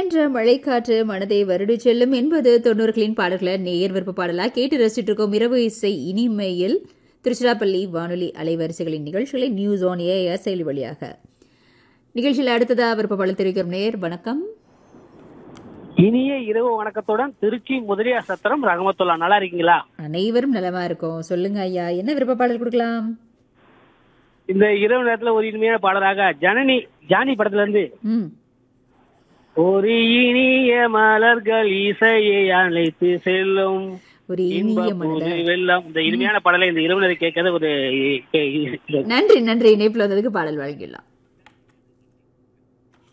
என்ற மழைக்காற்று மனதை வருடி செல்லும் என்பது தொண்ணூறுகளின் பாடல்களை நேயர் விருப்ப பாடலாக கேட்டு ரசிச்சுட்டு இருக்கோம் இரவு இசை இனிமையில் திருச்சிராப்பள்ளி வானொலி அலைவரிசைகளின் நிகழ்ச்சிகளை நியூஸ் ஆன் ஏஆர் செயலி வழியாக நிகழ்ச்சியில் அடுத்ததா விருப்ப பாடல் தெரிவிக்கும் நேயர் வணக்கம் இனிய இரவு வணக்கத்துடன் திருச்சி முதலியார் சத்திரம் ரகமத்துல்லா நல்லா இருக்கீங்களா அனைவரும் நலமா இருக்கும் சொல்லுங்க ஐயா என்ன விருப்ப பாடல் கொடுக்கலாம் இந்த இரவு நேரத்துல ஒரு இனிமையான பாடலாக ஜனனி ஜானி படத்துல இருந்து ம் ஒரு இனிய மலர்கள் இசையை அழைத்து செல்லும் ஒரு இன்ப இனிய புது மனத வெள்ளம் இந்த இனிமையான பாடலை இந்த இரவு நேரம் கேட்கறது ஒரு நன்றி நன்றி இணைப்பில் வந்ததுக்கு பாடல் வழங்கிடலாம்